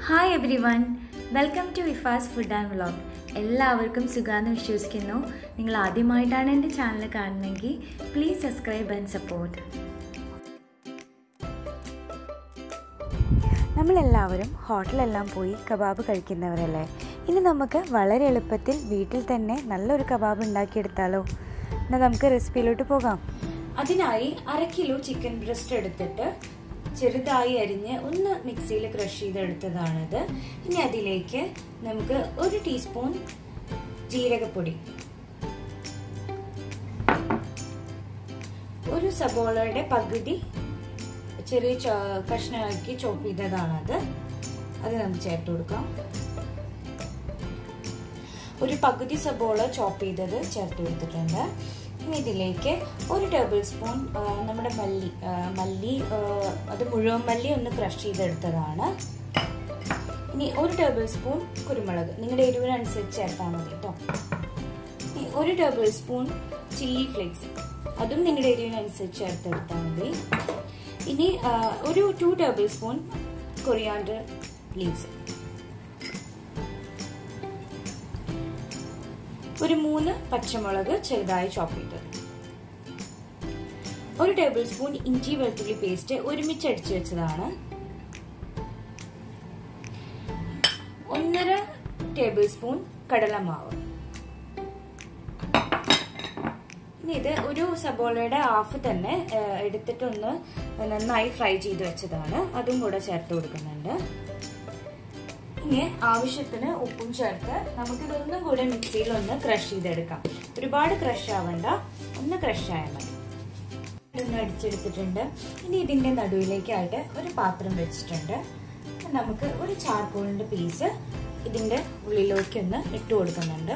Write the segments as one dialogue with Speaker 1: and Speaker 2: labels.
Speaker 1: hi every one welcome to Ifas food and vlog എല്ലാവർക്കും സുഖാന്ന് വിശ്വസിക്കുന്നു നിങ്ങൾ ആദ്യമായിട്ടാണ് എൻ്റെ ചാനൽ കാണുന്നതെങ്കിൽ പ്ലീസ് സബ്സ്ക്രൈബ് ആൻഡ് സപ്പോർട്ട്
Speaker 2: നമ്മളെല്ലാവരും ഹോട്ടലെല്ലാം പോയി കബാബ് കഴിക്കുന്നവരല്ലേ ഇനി നമുക്ക് വളരെ എളുപ്പത്തിൽ വീട്ടിൽ തന്നെ നല്ലൊരു കബാബ് ഉണ്ടാക്കിയെടുത്താലോ എന്നാൽ നമുക്ക് റെസിപ്പിയിലോട്ട് പോകാം
Speaker 1: അതിനായി അര കിലോ ചിക്കൻ ബ്രസ്റ്റ് എടുത്തിട്ട് ചെറുതായി അരിഞ്ഞ് ഒന്ന് മിക്സിയിൽ ക്രഷ് ചെയ്തെടുത്തതാണിത് ഇനി അതിലേക്ക് നമുക്ക് ഒരു ടീസ്പൂൺ ജീരകപ്പൊടി ഒരു സബോളയുടെ പകുതി ചെറിയ കഷ്ണമാക്കി ചോപ്പ് ചെയ്തതാണത് അത് നമുക്ക് ചേർത്ത് കൊടുക്കാം ഒരു പകുതി സബോള ചോപ്പ് ചെയ്തത് ചേർത്ത് കൊടുത്തിട്ടുണ്ട് ഇനി ഇതിലേക്ക് ഒരു ടേബിൾ സ്പൂൺ നമ്മുടെ മല്ലി മല്ലി അത് മുഴുവൻ മല്ലി ഒന്ന് ക്രഷ് ചെയ്തെടുത്തതാണ് ഇനി ഒരു ടേബിൾ സ്പൂൺ കുരുമുളക് നിങ്ങളുടെ എരിവിനനുസരിച്ച് ചേർത്താൽ മതി കേട്ടോ ഇനി ഒരു ടേബിൾ സ്പൂൺ ചില്ലി ഫ്ലേക്സ് അതും നിങ്ങളുടെ എരിവിനനുസരിച്ച് ചേർത്തെടുത്താൽ മതി ഇനി ഒരു two tablespoon coriander leaves ഒരു മൂന്ന് പച്ചമുളക് ചെറുതായി ചോപ്പ് ചെയ്തത് ഒരു ടേബിൾ സ്പൂൺ ഇഞ്ചി വെളുത്തുള്ളി പേസ്റ്റ് ഒരുമിച്ച് അടിച്ചു വെച്ചതാണ് ഒന്നര ടേബിൾ സ്പൂൺ കടലമാവ് ഇനി ഇത് ഒരു സബോളയുടെ ഹാഫ് തന്നെ എടുത്തിട്ടൊന്ന് നന്നായി ഫ്രൈ ചെയ്ത് വെച്ചതാണ് അതും കൂടെ ചേർത്ത് കൊടുക്കുന്നുണ്ട് ഇനി ആവശ്യത്തിന് ഉപ്പും ചേർത്ത് നമുക്കിതൊന്നും കൂടെ മിക്സിയിൽ ഒന്ന് ക്രഷ് ചെയ്തെടുക്കാം ഒരുപാട് ക്രഷ് ആവണ്ട ഒന്ന് ക്രഷ് ആയാൽ മതി ഒന്ന് അടിച്ചെടുത്തിട്ടുണ്ട് ഇനി ഇതിന്റെ നടുവിലേക്കായിട്ട് ഒരു പാത്രം വെച്ചിട്ടുണ്ട് നമുക്ക് ഒരു ചാർക്കോളിന്റെ പീസ് ഇതിന്റെ ഉള്ളിലേക്ക് ഒന്ന് ഇട്ട് കൊടുക്കുന്നുണ്ട്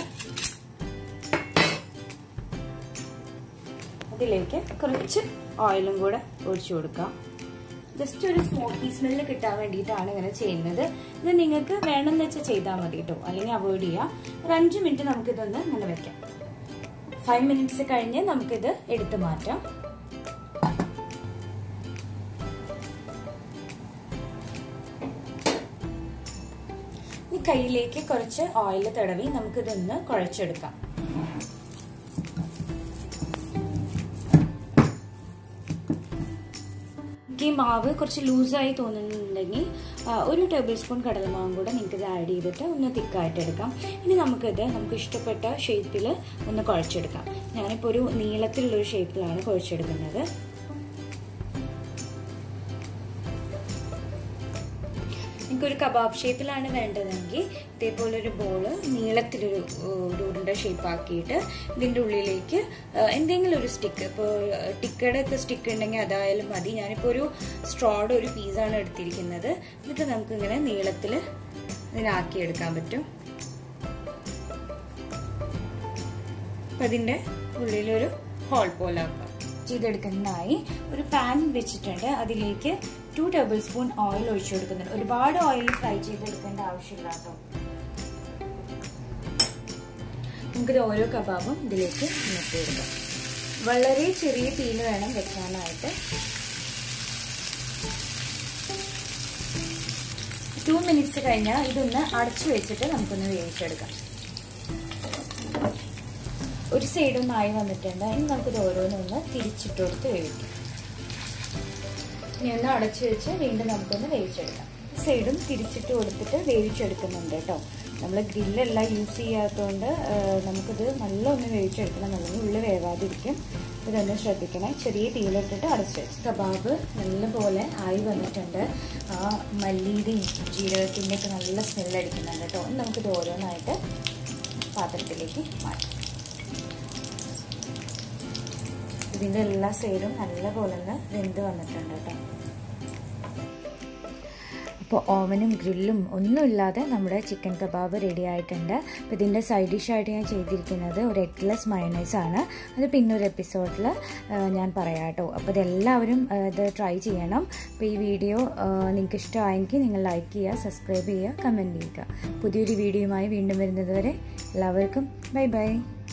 Speaker 1: അതിലേക്ക് കുറച്ച് ഓയിലും കൂടെ ഒഴിച്ചു കൊടുക്കാം ജസ്റ്റ് ഒരു സ്മോക്കി സ്മെല്ല് കിട്ടാൻ വേണ്ടിയിട്ടാണ് ഇങ്ങനെ ചെയ്യുന്നത് ഇത് നിങ്ങൾക്ക് വേണമെന്ന് വെച്ചാൽ ചെയ്താൽ മതി കേട്ടോ അല്ലെങ്കിൽ അവോയ്ഡ് ചെയ്യാം ഒരു അഞ്ച് മിനിറ്റ് നമുക്കിതൊന്ന് ഇങ്ങനെ വെക്കാം ഫൈവ് മിനിറ്റ്സ് കഴിഞ്ഞ് നമുക്കിത് എടുത്തു മാറ്റാം ഈ കയ്യിലേക്ക് കുറച്ച് ഓയിൽ തടവി നമുക്കിതൊന്ന് കുഴച്ചെടുക്കാം ഈ മാവ് കുറച്ച് ലൂസായി തോന്നുന്നുണ്ടെങ്കിൽ ഒരു ടേബിൾ സ്പൂൺ കടലമാവും കൂടെ നിങ്ങൾക്ക് ഇത് ആഡ് ചെയ്തിട്ട് ഒന്ന് തിക്കായിട്ട് എടുക്കാം ഇനി നമുക്കിത് നമുക്ക് ഇഷ്ടപ്പെട്ട ഷേപ്പിൽ ഒന്ന് കുഴച്ചെടുക്കാം ഞാനിപ്പോൾ ഒരു നീളത്തിലുള്ളൊരു ഷേപ്പിലാണ് കുഴച്ചെടുക്കുന്നത് ഒരു കബാബ് ഷേപ്പിലാണ് വേണ്ടതെങ്കിൽ ഇതേപോലെ ഒരു ബോള് നീളത്തിലൊരു ഒരു ഉരുണ്ട ഷേപ്പ് ആക്കിയിട്ട് ഇതിൻ്റെ ഉള്ളിലേക്ക് എന്തെങ്കിലും ഒരു സ്റ്റിക്ക് ഇപ്പോൾ ടിക്കയുടെ ഒക്കെ സ്റ്റിക്ക് ഉണ്ടെങ്കിൽ അതായാലും മതി ഞാനിപ്പോൾ ഒരു സ്ട്രോയുടെ ഒരു പീസാണ് എടുത്തിരിക്കുന്നത് എന്നിട്ട് നമുക്കിങ്ങനെ നീളത്തിൽ ഇതിനാക്കി എടുക്കാൻ പറ്റും അപ്പം അതിൻ്റെ ഉള്ളിലൊരു ഹോൾ പോലെ ആക്കാം ചെയ്തെടുക്കുന്നതായി ഒരു പാൻ വെച്ചിട്ടുണ്ട് അതിലേക്ക് ടു ടേബിൾ സ്പൂൺ ഓയിൽ ഒഴിച്ചു കൊടുക്കുന്നുണ്ട് ഒരുപാട് ഓയിൽ ഫ്രൈ ചെയ്തെടുക്കേണ്ട ആവശ്യമില്ല കേട്ടോ നമുക്കിത് ഓരോ കബാബും ഇതിലേക്ക് ഇട്ട് കൊടുക്കാം വളരെ ചെറിയ തീയിൽ വേണം വെക്കാനായിട്ട് ടു മിനിറ്റ്സ് കഴിഞ്ഞാൽ ഇതൊന്ന് അടച്ചു വെച്ചിട്ട് നമുക്കൊന്ന് വേവിച്ചെടുക്കാം ഒരു സൈഡ് ഒന്ന് ആയി വന്നിട്ടുണ്ട് ഇനി നമുക്കിത് ഓരോന്നൊന്ന് തിരിച്ചിട്ട് കൊടുത്ത് വേവിക്കാം ഇനി ഒന്ന് അടച്ചു വെച്ച് വീണ്ടും നമുക്കൊന്ന് വേവിച്ചെടുക്കാം സൈഡും തിരിച്ചിട്ട് കൊടുത്തിട്ട് വേവിച്ചെടുക്കുന്നുണ്ട് കേട്ടോ നമ്മൾ ഗ്രില്ലെല്ലാം യൂസ് ചെയ്യാത്തതുകൊണ്ട് നമുക്കിത് നല്ല ഒന്ന് വേവിച്ചെടുക്കണം അല്ലെങ്കിൽ ഉള്ളിൽ വേവാതിരിക്കും ഇതൊന്ന് ശ്രദ്ധിക്കണേ ചെറിയ തീയിലിട്ടിട്ട് അടച്ചു വെച്ച് കബാബ് നല്ലപോലെ ആയി വന്നിട്ടുണ്ട് ആ മല്ലിയുടെയും ജീരകത്തിൻ്റെ ഒക്കെ നല്ല സ്മെല്ലടിക്കുന്നുണ്ട് കേട്ടോ നമുക്കിത് ഓരോന്നായിട്ട് പാത്രത്തിലേക്ക് മാറ്റാം ഇതിൻ്റെ എല്ലാ സൈഡും നല്ലപോലെ ഒന്ന് വെന്ത് വന്നിട്ടുണ്ട് കേട്ടോ അപ്പോൾ ഓവനും ഗ്രില്ലും ഒന്നുമില്ലാതെ നമ്മുടെ ചിക്കൻ കബാബ് റെഡി ആയിട്ടുണ്ട് അപ്പോൾ ഇതിൻ്റെ സൈഡ് ഡിഷായിട്ട് ഞാൻ ചെയ്തിരിക്കുന്നത് ഒരു എഗ്ലെസ് മയണൈസ് ആണ് അത് പിന്നെ ഒരു എപ്പിസോഡിൽ ഞാൻ പറയാം കേട്ടോ അപ്പോൾ ഇതെല്ലാവരും ഇത് ട്രൈ ചെയ്യണം അപ്പോൾ ഈ വീഡിയോ നിങ്ങൾക്ക് ഇഷ്ടമായെങ്കിൽ നിങ്ങൾ ലൈക്ക് ചെയ്യുക സബ്സ്ക്രൈബ് ചെയ്യുക കമൻറ്റ് ചെയ്യുക പുതിയൊരു വീഡിയോയുമായി വീണ്ടും വരുന്നത് വരെ എല്ലാവർക്കും ബൈ ബൈ